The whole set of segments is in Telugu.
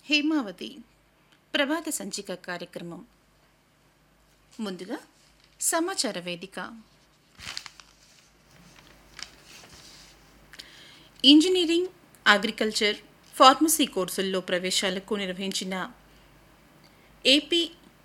హేమావతి ప్రభాత సంచిక కార్యక్రమం ముందుగా సమాచార వేదిక ఇంజనీరింగ్ అగ్రికల్చర్ ఫార్మసీ కోర్సుల్లో ప్రవేశాలకు నిర్వహించిన ఏపీ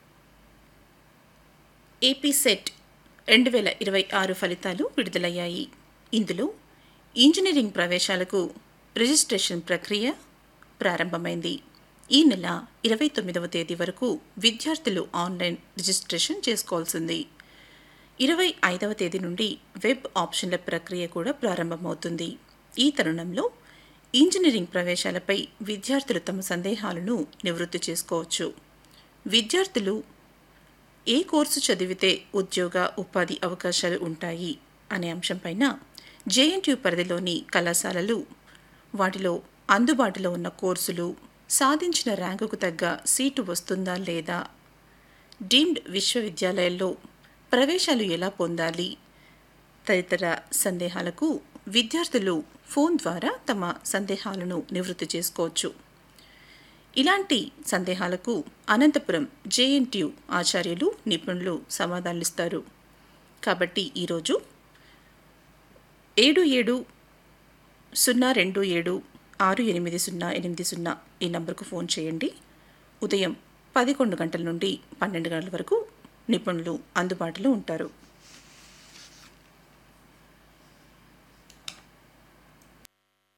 ఏపీ సెట్ రెండు వేల ఇరవై ఆరు ఫలితాలు విడుదలయ్యాయి ఇందులో ఇంజనీరింగ్ ప్రవేశాలకు రిజిస్ట్రేషన్ ప్రక్రియ ప్రారంభమైంది ఈ నెల ఇరవై తొమ్మిదవ తేదీ వరకు విద్యార్థులు ఆన్లైన్ రిజిస్ట్రేషన్ చేసుకోవాల్సింది ఇరవై ఐదవ తేదీ నుండి వెబ్ ఆప్షన్ల ప్రక్రియ కూడా ప్రారంభమవుతుంది ఈ తరుణంలో ఇంజనీరింగ్ ప్రవేశాలపై విద్యార్థులు తమ సందేహాలను నివృత్తి చేసుకోవచ్చు విద్యార్థులు ఏ కోర్సు చదివితే ఉద్యోగ ఉపాధి అవకాశాలు ఉంటాయి అనే అంశంపైన జేఎన్టీయూ పరిధిలోని కళాశాలలు వాటిలో అందుబాటులో ఉన్న కోర్సులు సాధించిన ర్యాంకుకు తగ్గ సీటు వస్తుందా లేదా డీమ్డ్ విశ్వవిద్యాలయాల్లో ప్రవేశాలు ఎలా పొందాలి తదితర సందేహాలకు విద్యార్థులు ఫోన్ ద్వారా తమ సందేహాలను నివృత్తి చేసుకోవచ్చు ఇలాంటి సందేహాలకు అనంతపురం జేఎన్టీయు ఆచార్యులు నిపుణులు సమాధానాలిస్తారు కాబట్టి ఈరోజు ఏడు ఏడు సున్నా రెండు ఏడు ఆరు ఎనిమిది సున్నా ఎనిమిది సున్నా ఈ నంబర్కు ఫోన్ చేయండి ఉదయం పదకొండు గంటల నుండి పన్నెండు గంటల వరకు నిపుణులు అందుబాటులో ఉంటారు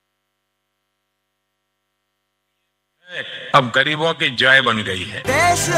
अब गरीबों की जय बन गई है देश